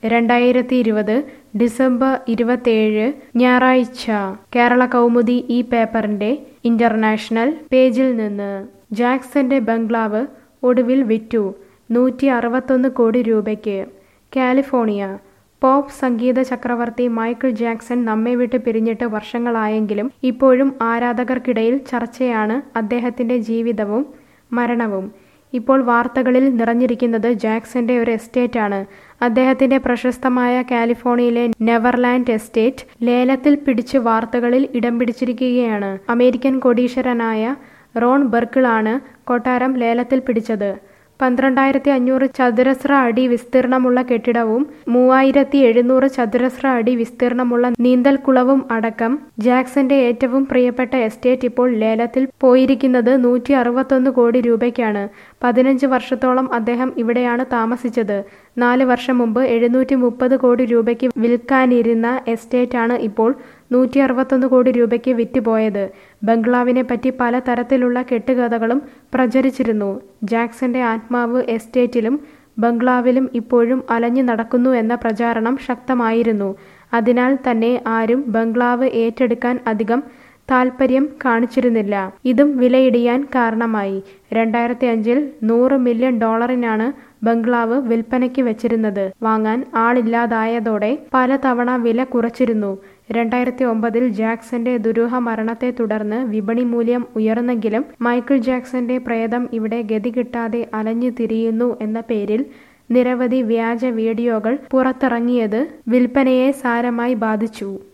രണ്ടായിരത്തി ഇരുപത് ഡിസംബർ ഇരുപത്തേഴ് ഞായറാഴ്ച കേരള കൗമുദി ഈ പേപ്പറിന്റെ ഇന്റർനാഷണൽ പേജിൽ നിന്ന് ജാക്സന്റെ ബംഗ്ലാവ് ഒടുവിൽ വിറ്റു നൂറ്റി അറുപത്തൊന്ന് കോടി രൂപയ്ക്ക് കാലിഫോർണിയ പോപ്പ് സംഗീത ചക്രവർത്തി മൈക്കിൾ ജാക്സൺ നമ്മെ വിട്ട് പിരിഞ്ഞിട്ട് വർഷങ്ങളായെങ്കിലും ഇപ്പോഴും ആരാധകർക്കിടയിൽ ചർച്ചയാണ് അദ്ദേഹത്തിന്റെ ജീവിതവും മരണവും ഇപ്പോൾ വാർത്തകളിൽ നിറഞ്ഞിരിക്കുന്നത് ജാക്സന്റെ ഒരു എസ്റ്റേറ്റാണ് അദ്ദേഹത്തിന്റെ പ്രശസ്തമായ കാലിഫോർണിയയിലെ നെവർലാൻഡ് എസ്റ്റേറ്റ് ലേലത്തിൽ പിടിച്ച് വാർത്തകളിൽ ഇടം പിടിച്ചിരിക്കുകയാണ് അമേരിക്കൻ കോടീശ്വരനായ റോൺ ബെർക്കിളാണ് കൊട്ടാരം ലേലത്തിൽ പിടിച്ചത് പന്ത്രണ്ടായിരത്തി അഞ്ഞൂറ് ചതുരശ്ര അടി വിസ്തീർണമുള്ള കെട്ടിടവും മൂവായിരത്തി എഴുന്നൂറ് ചതുരശ്ര അടി വിസ്തീർണമുള്ള നീന്തൽക്കുളവും അടക്കം ജാക്സന്റെ ഏറ്റവും പ്രിയപ്പെട്ട എസ്റ്റേറ്റ് ഇപ്പോൾ ലേലത്തിൽ പോയിരിക്കുന്നത് നൂറ്റി അറുപത്തൊന്ന് കോടി രൂപയ്ക്കാണ് പതിനഞ്ച് വർഷത്തോളം അദ്ദേഹം ഇവിടെയാണ് താമസിച്ചത് നാല് വർഷം മുമ്പ് എഴുന്നൂറ്റി മുപ്പത് കോടി രൂപയ്ക്ക് വിൽക്കാനിരുന്ന എസ്റ്റേറ്റാണ് ഇപ്പോൾ നൂറ്റി അറുപത്തൊന്ന് കോടി രൂപയ്ക്ക് വിറ്റുപോയത് ബംഗ്ലാവിനെ പറ്റി പല തരത്തിലുള്ള കെട്ടുകഥകളും പ്രചരിച്ചിരുന്നു ജാക്സന്റെ ആത്മാവ് എസ്റ്റേറ്റിലും ബംഗ്ലാവിലും ഇപ്പോഴും അലഞ്ഞു നടക്കുന്നു എന്ന പ്രചാരണം ശക്തമായിരുന്നു അതിനാൽ തന്നെ ആരും ബംഗ്ലാവ് ഏറ്റെടുക്കാൻ അധികം താൽപ്പര്യം കാണിച്ചിരുന്നില്ല ഇതും വിലയിടിയാൻ കാരണമായി രണ്ടായിരത്തി അഞ്ചിൽ നൂറ് മില്യൺ ഡോളറിനാണ് ബംഗ്ലാവ് വിൽപ്പനയ്ക്ക് വെച്ചിരുന്നത് വാങ്ങാൻ ആളില്ലാതായതോടെ പലതവണ വില കുറച്ചിരുന്നു രണ്ടായിരത്തി ഒമ്പതിൽ ജാക്സന്റെ ദുരൂഹ മരണത്തെ തുടർന്ന് വിപണി മൂല്യം ഉയർന്നെങ്കിലും മൈക്കിൾ ജാക്സന്റെ പ്രേതം ഇവിടെ ഗതി കിട്ടാതെ അലഞ്ഞു തിരിയുന്നു എന്ന പേരിൽ നിരവധി വ്യാജ വീഡിയോകൾ പുറത്തിറങ്ങിയത് വിൽപ്പനയെ സാരമായി ബാധിച്ചു